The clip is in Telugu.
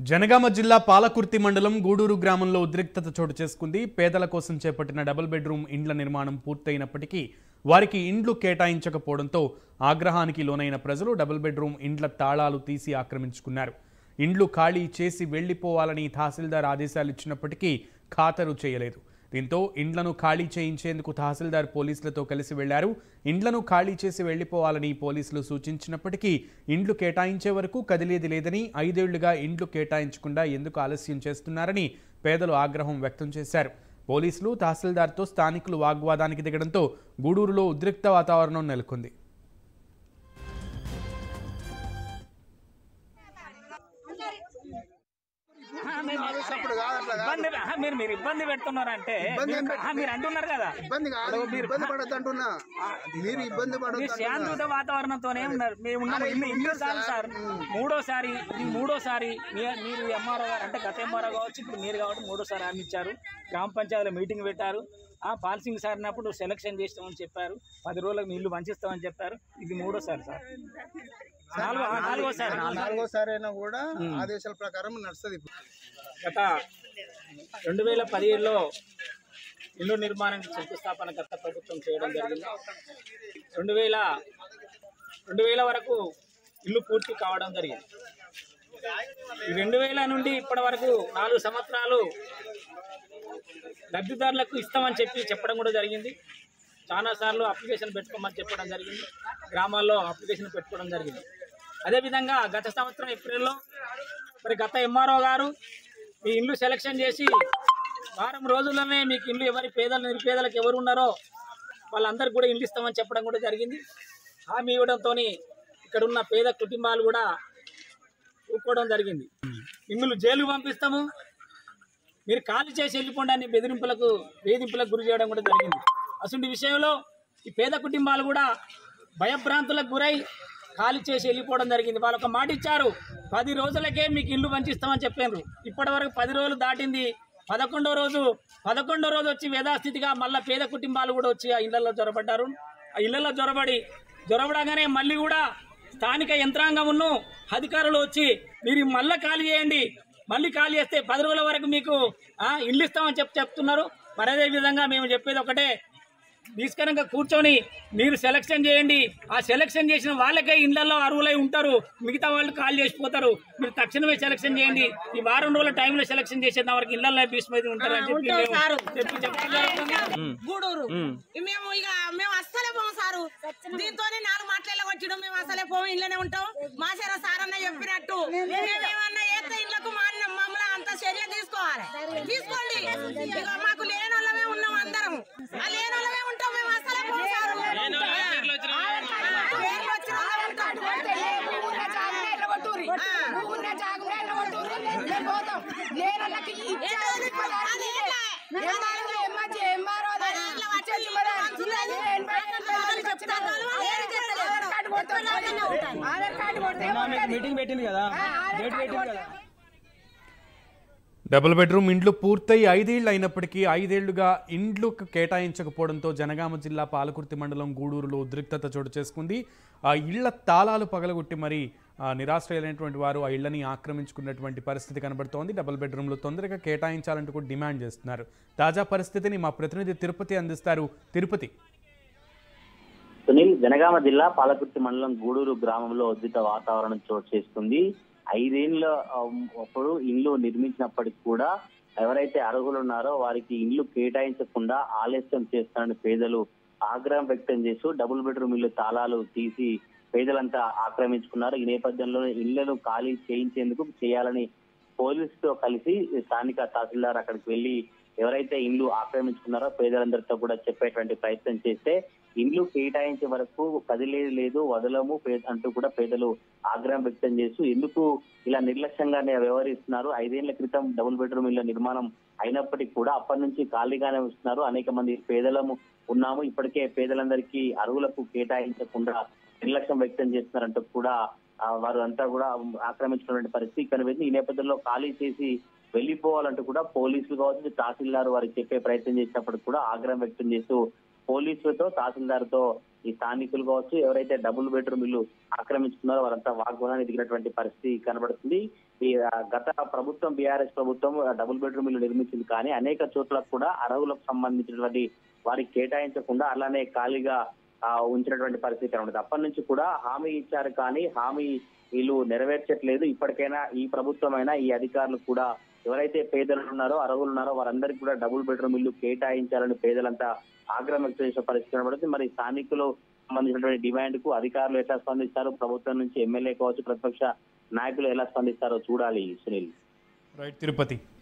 జనగామ జిల్లా పాలకుర్తి మండలం గూడూరు గ్రామంలో ఉద్రిక్తత చోటు చేసుకుంది పేదల కోసం చేపట్టిన డబుల్ బెడ్రూమ్ ఇండ్ల నిర్మాణం పూర్తయినప్పటికీ వారికి ఇండ్లు కేటాయించకపోవడంతో ఆగ్రహానికి లోనైన ప్రజలు డబుల్ బెడ్రూమ్ ఇండ్ల తాళాలు తీసి ఆక్రమించుకున్నారు ఇండ్లు ఖాళీ చేసి వెళ్లిపోవాలని తహసీల్దార్ ఆదేశాలు ఇచ్చినప్పటికీ ఖాతరు చేయలేదు దీంతో ఇండ్లను ఖాళీ చేయించేందుకు తహసీల్దార్ పోలీసులతో కలిసి వెళ్లారు ఇండ్లను ఖాళీ చేసి వెళ్లిపోవాలని పోలీసులు సూచించినప్పటికీ ఇండ్లు కేటాయించే వరకు కదిలేది లేదని ఐదేళ్లుగా ఇండ్లు కేటాయించకుండా ఎందుకు ఆలస్యం చేస్తున్నారని పేదలు ఆగ్రహం వ్యక్తం చేశారు పోలీసులు తహసీల్దార్తో స్థానికులు వాగ్వాదానికి దిగడంతో గూడూరులో ఉద్రిక్త వాతావరణం నెలకొంది ఆ, మీరు అప్పుడు కాదు అట్లా కాదు ఇబ్బంది ఆ, మీరు మీరు ఇబ్బంది పెడుతున్నారంటే ఇబ్బంది ఏం మీరు- ఆ, మీరు అంటున్నారు కదా ఇబ్బంది కాదు ఇబ్బంది పడద్దు అంటున్నా మీరు ఇబ్బంది మీరు పడద్దు అంటున్నా శాంతియుత వాతావరణంతోనే ఉన్నారు మేము ఉన్నాము ఇన్ని ఇన్ని సార్లు సార్ మూడోసారి ఇది మూడోసారి మీ- మీరు ఎంఆర్ఓ గారు అంటే గత ఎంఆర్ఓ కావచ్చు ఇప్పుడు మీరు కాబట్టి మూడోసారి హామీ ఇచ్చారు గ్రామ పంచాయతీలో మీటింగ్ పెట్టారు ఆ పాలసింగ్ సార్ అన్నప్పుడు సెలక్షన్ చేస్తామని చెప్పారు పది రోజులకు మీ ఇల్లు పంచిస్తామని చెప్పారు ఇది మూడోసారి సార్ నాలుగో ఆ, నాలుగోసారి నాలుగోసారి అయినా కూడా ఆదేశాల ప్రకారం నడుస్తుంది గత రెండు వేల పదిహేడులో ఇల్లు నిర్మాణానికి శంకుస్థాపన గత ప్రభుత్వం చేయడం జరిగింది రెండు వేల రెండు వేల వరకు ఇల్లు పూర్తి కావడం జరిగింది ఈ రెండు వేల నుండి ఇప్పటి వరకు నాలుగు సంవత్సరాలు లబ్ధిదారులకు ఇస్తామని చెప్పి చెప్పడం కూడా జరిగింది చాలాసార్లు అప్లికేషన్ పెట్టుకోమని చెప్పడం జరిగింది గ్రామాల్లో అప్లికేషన్ పెట్టుకోవడం జరిగింది అదేవిధంగా గత సంవత్సరం ఏప్రిల్లో మరి గత ఎంఆర్ఓ గారు మీ ఇల్లు సెలక్షన్ చేసి వారం రోజుల్లోనే మీకు ఇల్లు ఎవరి పేదలు నిరుపేదలకు ఎవరు ఉన్నారో వాళ్ళందరికీ కూడా ఇల్లు ఇస్తామని చెప్పడం కూడా జరిగింది హామీ ఇవ్వడంతో ఇక్కడ ఉన్న పేద కుటుంబాలు కూడా ఊరుకోవడం జరిగింది మిమ్మల్ని జైలుకు పంపిస్తాము మీరు ఖాళీ చేసి వెళ్ళిపోండి అని బెదిరింపులకు వేధింపులకు గురి చేయడం కూడా జరిగింది అసలు విషయంలో ఈ పేద కుటుంబాలు కూడా భయభ్రాంతులకు గురై ఖాళీ చేసి వెళ్ళిపోవడం జరిగింది వాళ్ళు ఒక మాట ఇచ్చారు పది రోజులకే మీకు ఇల్లు పంచిస్తామని చెప్పారు ఇప్పటి వరకు పది రోజులు దాటింది పదకొండో రోజు పదకొండో రోజు వచ్చి వేదాస్థితిగా మళ్ళీ పేద కుటుంబాలు కూడా వచ్చి ఆ ఇళ్లలో జ్వరపడ్డారు ఆ ఇళ్లలో జ్వరబడి జ్వరపడగానే మళ్ళీ కూడా స్థానిక యంత్రాంగమును అధికారులు వచ్చి మీరు మళ్ళీ ఖాళీ చేయండి మళ్ళీ ఖాళీ చేస్తే పది రోజుల వరకు మీకు ఆ, ఇల్లు ఇస్తామని చెప్పి చెప్తున్నారు మరి అదే విధంగా మేము చెప్పేది ఒకటే నిష్కరంగా కూర్చొని మీరు సెలక్షన్ చేయండి ఆ సెలక్షన్ చేసిన వాళ్ళకే ఇళ్లలో అర్హులై ఉంటారు మిగతా వాళ్ళు కాల్ చేసిపోతారు మీరు తక్షణమే సెలక్షన్ చేయండి ఈ వారం రోజుల టైంలో సెలక్షన్ చేసేంత వరకు ఇళ్లలో భీష్మైతే ఉంటారు అని చెప్పి మేము చెప్పి చెప్తున్నారు గూడూరు మేము ఇక మేము అస్సలే పోము సారు దీంతోనే నాలుగు మాటలు వచ్చడం మేము అసలే పోము ఇంట్లోనే ఉంటాం మా సరే సార్ అన్న చెప్పినట్టు మేమేమన్నా ఏతే ఇళ్ళకు మా మమ్మల్ని అంత చర్య తీసుకోవాలి తీసుకోండి ఇక మాకు లేని వాళ్ళమే ఉన్నాం అందరం ఆ లేని వాళ్ళమే ఉంటాం మేము అసలే పోము సారు పేర్లు వచ్చిన వాళ్ళమే ఉంటాం. మీటింగ్ పెట్టింది కదా డేట్ పెట్టింది కదా డబుల్ బెడ్రూమ్ ఇండ్లు పూర్తయి ఐదేళ్లు అయినప్పటికీ ఐదేళ్లుగా ఇండ్లు కేటాయించకపోవడంతో జనగామ జిల్లా పాలకుర్తి మండలం గూడూరులో ఉద్రిక్తత చోటు చేసుకుంది ఆ ఇళ్ల తాళాలు పగలగొట్టి మరి ఆ, నిరాశ్రయులైనటువంటి వారు ఆ ఇళ్లని ఆక్రమించుకున్నటువంటి పరిస్థితి కనబడుతోంది డబుల్ బెడ్రూమ్లు తొందరగా కేటాయించాలంటూ కూడా డిమాండ్ చేస్తున్నారు తాజా పరిస్థితిని మా ప్రతినిధి తిరుపతి అందిస్తారు తిరుపతి సునీల్ జనగామ జిల్లా పాలకుర్తి మండలం గూడూరు గ్రామంలో ఉద్రిత వాతావరణం చోటు చేసుకుంది ఐదేళ్ల ఆమ్, అప్పుడు ఇల్లు నిర్మించినప్పటికి కూడా ఎవరైతే అర్హులు ఉన్నారో వారికి ఇల్లు కేటాయించకుండా ఆలస్యం చేస్తారని పేదలు ఆగ్రహం వ్యక్తం చేస్తూ డబుల్ బెడ్రూమ్ ఇల్లు తాళాలు తీసి పేదలంతా ఆక్రమించుకున్నారు ఈ నేపథ్యంలో ఇళ్లను ఖాళీ చేయించేందుకు చేయాలని పోలీసుతో కలిసి స్థానిక తహసీల్దార్ అక్కడికి వెళ్లి ఎవరైతే ఇండ్లు ఆక్రమించుకున్నారో పేదలందరితో కూడా చెప్పేటువంటి ప్రయత్నం చేస్తే ఇండ్లు కేటాయించే వరకు కదిలేదు లేదు వదలము పే- అంటూ కూడా పేదలు ఆగ్రహం వ్యక్తం చేస్తూ ఎందుకు ఇలా నిర్లక్ష్యంగానే వ్యవహరిస్తున్నారు ఐదేళ్ల క్రితం డబుల్ బెడ్రూమ్ ఇళ్ల నిర్మాణం అయినప్పటికీ కూడా అప్పటి నుంచి ఖాళీగానే వస్తున్నారు అనేక మంది పేదలము ఉన్నాము ఇప్పటికే పేదలందరికీ అరువులకు కేటాయించకుండా నిర్లక్ష్యం వ్యక్తం చేస్తున్నారంటూ కూడా ఆ, వారు అంతా కూడా ఆక్రమించుకున్నటువంటి పరిస్థితి కనిపించింది ఈ నేపథ్యంలో ఖాళీ చేసి వెళ్లిపోవాలంటూ కూడా పోలీసులు కావచ్చు తహసీల్దార్ వారికి చెప్పే ప్రయత్నం చేసినప్పుడు కూడా ఆగ్రహం వ్యక్తం చేస్తూ పోలీసులతో తహసీల్దార్ తో ఈ స్థానికులు కావచ్చు ఎవరైతే డబుల్ బెడ్రూమ్ ఇల్లు ఆక్రమించుకున్నారో వారంతా వాగ్వాదానికి దిగినటువంటి పరిస్థితి కనబడుతుంది ఈ ఆ, గత ప్రభుత్వం బీఆర్ఎస్ ప్రభుత్వం ఆ, డబుల్ బెడ్రూమ్ ఇల్లు నిర్మించింది కానీ అనేక చోట్ల కూడా అర్హులకు సంబంధించినటువంటి వారికి కేటాయించకుండా అలానే ఖాళీగా ఆ, ఉంచినటువంటి పరిస్థితి కనబడుతుంది అప్పటి నుంచి కూడా హామీ ఇచ్చారు కానీ హామీ వీళ్ళు నెరవేర్చట్లేదు ఇప్పటికైనా ఈ ప్రభుత్వమైనా ఈ అధికారులు కూడా ఎవరైతే పేదలు ఉన్నారో అర్హులు ఉన్నారో వారందరికీ కూడా డబుల్ బెడ్రూమ్ ఇల్లు కేటాయించాలని పేదలంతా ఆగ్రహం వ్యక్తం చేసే పరిస్థితి కనబడుతుంది మరి స్థానికులు సంబంధించినటువంటి డిమాండ్ కు అధికారులు ఎట్లా స్పందిస్తారు ప్రభుత్వం నుంచి ఎమ్మెల్యే కావచ్చు ప్రతిపక్ష నాయకులు ఎలా స్పందిస్తారో చూడాలి సునీల్ రైట్ తిరుపతి